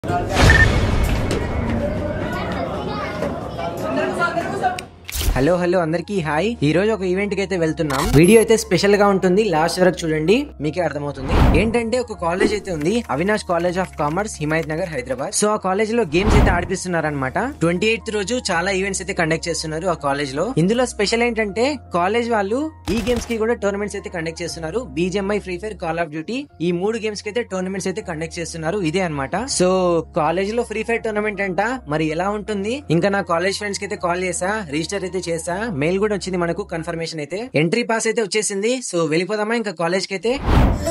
hello hello అందరికీ hi ఈ రోజు ఒక ఈవెంట్ కి అయితే వెళ్తున్నాం వీడియో అయితే స్పెషల్ గా ఉంటుంది లాస్ట్ వరకు చూడండి మీకే అర్థమవుతుంది ఏంటంటే ఒక కాలేజ్ అయితే ఉంది Avinash college of commerce Himayat Nagar Hyderabad so ఆ కాలేజ్ లో గేమ్స్ అయితే ఆడిపిస్తున్నారు అనమాట ట్వంటీ ఎయిత్ రోజు చాలా ఈవెంట్స్ అయితే కండక్ట్ చేస్తున్నారు ఆ కాలేజ్ లో ఇందులో స్పెషల్ ఏంటంటే కాలేజ్ వాళ్ళు ఈ గేమ్స్ కి కూడా టోర్నమెంట్స్ అయితే కండక్ట్ చేస్తున్నారు BGMI free fire call of duty ఈ మూడు గేమ్స్ కి అయితే టోర్నమెంట్స్ అయితే కండక్ట్ చేస్తున్నారు ఇదే అన్నమాట సో కాలేజ్ లో ఫ్రీ ఫైర్ టోర్నమెంట్ అంట మరి ఎలా ఉంటుంది ఇంకా నా కాలేజ్ ఫ్రెండ్స్ కి అయితే కాల్ చేసా రిజిస్టర్ అయితే చేసా మెయిల్ కూడా వచ్చింది మనకు కన్ఫర్మేషన్ అయితే ఎంట్రీ పాస్ అయితే వచ్చేసింది సో వెళ్ళిపోదామా ఇంకా కాలేజ్ కి అయితే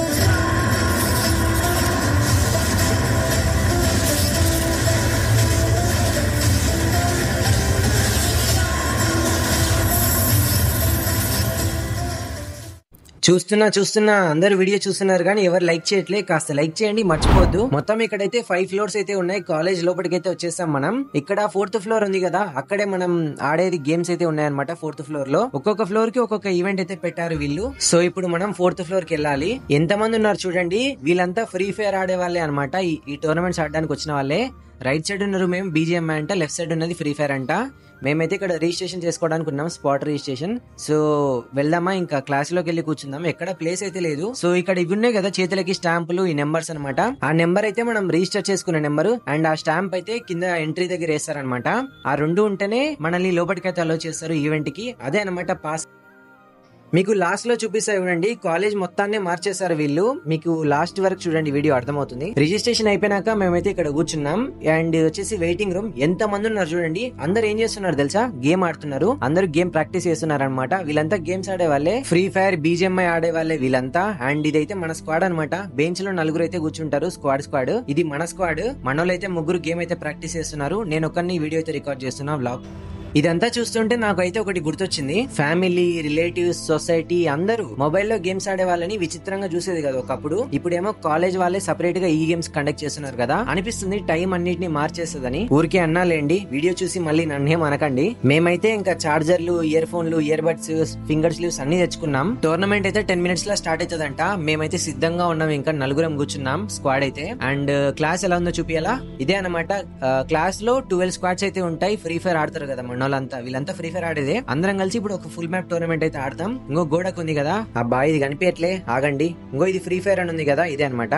చూస్తున్నా చూస్తున్నా అందరు వీడియో చూస్తున్నారు కానీ ఎవరు లైక్ చేయట్లే కాస్త లైక్ చేయండి మర్చిపోద్దు మొత్తం ఇక్కడైతే ఫైవ్ ఫ్లోర్స్ అయితే ఉన్నాయి కాలేజ్ లోపలికి అయితే వచ్చేసాం మనం ఇక్కడ ఫోర్త్ ఫ్లోర్ ఉంది కదా అక్కడే మనం ఆడేది గేమ్స్ అయితే ఉన్నాయన్నమాట ఫోర్త్ ఫ్లోర్ లో ఒక్కొక్క ఫ్లోర్ కి ఒక్కొక్క ఈవెంట్ అయితే పెట్టారు వీళ్ళు సో ఇప్పుడు మనం ఫోర్త్ ఫ్లోర్ కి వెళ్ళాలి ఎంత మంది ఉన్నారు చూడండి వీళ్ళంతా ఫ్రీ ఫైర్ ఆడే వాళ్ళే అనమాట ఈ టోర్నమెంట్స్ ఆడడానికి వచ్చిన వాళ్ళే రైట్ సైడ్ ఉన్నారు మేము బీజిఎం అంట లెఫ్ట్ సైడ్ ఉన్నది ఫ్రీ ఫైర్ అంట మేమైతే ఇక్కడ రిజిస్ట్రేషన్ చేసుకోవడానికి ఉన్నాం స్పాట్ రిజిస్ట్రేషన్ సో వెళ్దామా ఇంకా క్లాస్ లోకి వెళ్ళి కూర్చుందాం ఎక్కడ ప్లేస్ అయితే లేదు సో ఇక్కడ ఇవి ఉన్నాయి కదా చేతులకి స్టాంపులు ఈ నెంబర్స్ అనమాట ఆ నెంబర్ అయితే మనం రిజిస్టర్ చేసుకునే నెంబర్ అండ్ ఆ స్టాంప్ అయితే కింద ఎంట్రీ దగ్గర వేస్తారనమాట ఆ రెండు ఉంటేనే మనల్ని లోపలికి అయితే అలో చేస్తారు ఈవెంట్ కి అదే అనమాట పాస్ మీకు లాస్ట్ లో చూపిస్తా చూడండి కాలేజ్ మొత్తాన్ని మార్చేశారు వీళ్ళు మీకు లాస్ట్ వరకు చూడండి వీడియో అర్థమవుతుంది రిజిస్ట్రేషన్ అయిపోయినాక మేమైతే ఇక్కడ కూర్చున్నాం అండ్ వచ్చేసి వెయిటింగ్ రూమ్ ఎంత మంది ఉన్నారు చూడండి అందరు ఏం చేస్తున్నారు తెలుసా గేమ్ ఆడుతున్నారు అందరూ గేమ్ ప్రాక్టీస్ చేస్తున్నారు అనమాట వీళ్ళంతా గేమ్స్ ఆడే వాళ్ళే ఫ్రీ ఫైర్ బీజిఎంఐ ఆడే వాళ్ళే వీళ్ళంతా అండ్ ఇదైతే మన స్క్వాడ్ అనమాట బెంచ్ లో నలుగురు అయితే కూర్చుంటారు స్క్వాడ్ స్క్వాడ్ ఇది మన స్క్వాడ్ మనోళ్ళు అయితే ముగ్గురు గేమ్ అయితే ప్రాక్టీస్ చేస్తున్నారు నేను ఒక్కరిని వీడియో అయితే రికార్డ్ చేస్తున్నా వ్లాగ్ ఇదంతా చూస్తుంటే నాకు అయితే ఒకటి గుర్తొచ్చింది ఫ్యామిలీ రిలేటివ్స్ సొసైటీ అందరూ మొబైల్లో గేమ్స్ ఆడే వాళ్ళని విచిత్రంగా చూసేది కదా ఒకప్పుడు ఇప్పుడేమో కాలేజ్ వాళ్ళే సపరేట్ గా ఈ గేమ్స్ కండక్ట్ చేస్తున్నారు కదా అనిపిస్తుంది టైం అన్నిటిని మార్చేస్తుందని ఊరికే అన్నాలేండి వీడియో చూసి మళ్ళీ నన్నేం అనకండి మేమైతే ఇంకా చార్జర్లు ఇయర్ ఫోన్లు ఇయర్ బడ్స్ ఫింగర్ స్లీవ్స్ అన్ని తెచ్చుకున్నాం టోర్నమెంట్ అయితే టెన్ మినిట్స్ లో స్టార్ట్ అవుతుందంట మేమైతే సిద్ధంగా ఉన్నాం ఇంకా నలుగురం కూర్చున్నాం స్క్వాడ్ అయితే అండ్ క్లాస్ ఎలా ఉందో చూపియాలా ఇదే అనమాట క్లాస్ లో ట్వెల్వ్ స్క్వాడ్స్ అయితే ఉంటాయి ఫ్రీ ఫైర్ ఆడతారు కదా మనోళ్ళంతా వీళ్ళంతా ఫ్రీ ఫైర్ ఆడేదే అందరం కలిసి ఇప్పుడు ఒక ఫుల్ మ్యాప్ టోర్నమెంట్ అయితే ఆడతాం ఇంకో గోడకు ఉంది కదా అబ్బా ఇది కనిపించట్లే ఆగండి ఇంకో ఇది ఫ్రీ ఫైర్ అని ఉంది కదా ఇదే అనమాట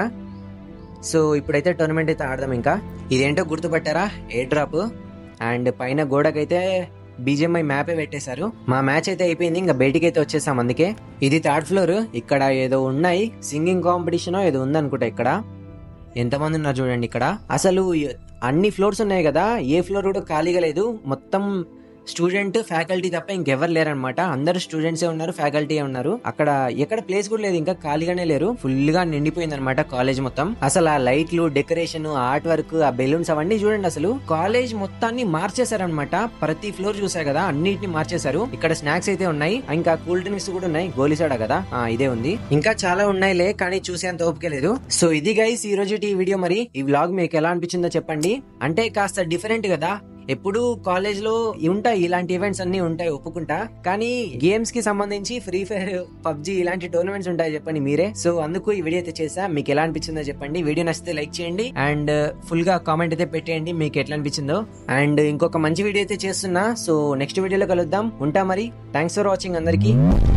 సో ఇప్పుడైతే టోర్నమెంట్ అయితే ఆడదాం ఇంకా ఇదేంటో గుర్తుపట్టారా ఎయిర్ డ్రాప్ అండ్ పైన గోడకైతే బీజేఎంఐ మ్యాపే పెట్టేశారు మా మ్యాచ్ అయితే అయిపోయింది ఇంకా బయటికి అయితే వచ్చేసాం అందుకే ఇది థర్డ్ ఫ్లోర్ ఇక్కడ ఏదో ఉన్నాయి సింగింగ్ కాంపిటీషన్ ఏదో ఉందనుకుంటా ఇక్కడ ఎంతమంది ఉన్నారు చూడండి ఇక్కడ అసలు అన్ని ఫ్లోర్స్ ఉన్నాయి కదా ఏ ఫ్లోర్ కూడా ఖాళీగా లేదు మొత్తం స్టూడెంట్ ఫ్యాకల్టీ తప్ప ఇంకెవరు లేరనమాట అందరు స్టూడెంట్సే ఉన్నారు ఫ్యాకల్టీ ఉన్నారు అక్కడ ఎక్కడ ప్లేస్ కూడా లేదు ఇంకా ఖాళీగానే లేరు ఫుల్ గా నిండిపోయింది అనమాట కాలేజ్ మొత్తం అసలు ఆ లైట్లు డెకరేషన్ ఆర్ట్ వర్క్ ఆ బెలూన్స్ అవన్నీ చూడండి అసలు కాలేజ్ మొత్తాన్ని మార్చేశారనమాట ప్రతి ఫ్లోర్ చూసా కదా అన్నిటిని మార్చేశారు ఇక్కడ స్నాక్స్ అయితే ఉన్నాయి ఇంకా కూల్ డ్రింక్స్ కూడా ఉన్నాయి గోలిసాడ కదా ఆ ఇదే ఉంది ఇంకా చాలా ఉన్నాయిలే కానీ చూసేంత ఓపిక లేదు సో ఇది గైస్ ఈ రోజు ఈ వీడియో మరి ఈ వ్లాగ్ మీకు ఎలా అనిపించిందో చెప్పండి అంటే కాస్త డిఫరెంట్ కదా ఎప్పుడు కాలేజ్ లో ఉంటాయి ఇలాంటి ఈవెంట్స్ అన్ని ఉంటాయి ఒప్పుకుంటా కానీ గేమ్స్ కి సంబంధించి ఫ్రీ ఫైర్ పబ్జి ఇలాంటి టోర్నమెంట్స్ ఉంటాయి చెప్పండి మీరే సో అందుకు ఈ వీడియో అయితే చేసా మీకు ఎలా అనిపించిందో చెప్పండి వీడియో నచ్చితే లైక్ చేయండి అండ్ ఫుల్ గా కామెంట్ అయితే పెట్టేయండి మీకు ఎట్లా అనిపించిందో అండ్ ఇంకొక మంచి వీడియో అయితే చేస్తున్నా సో నెక్స్ట్ వీడియోలో కలుద్దాం ఉంటా మరి థ్యాంక్స్ ఫర్ వాచింగ్ అందరికి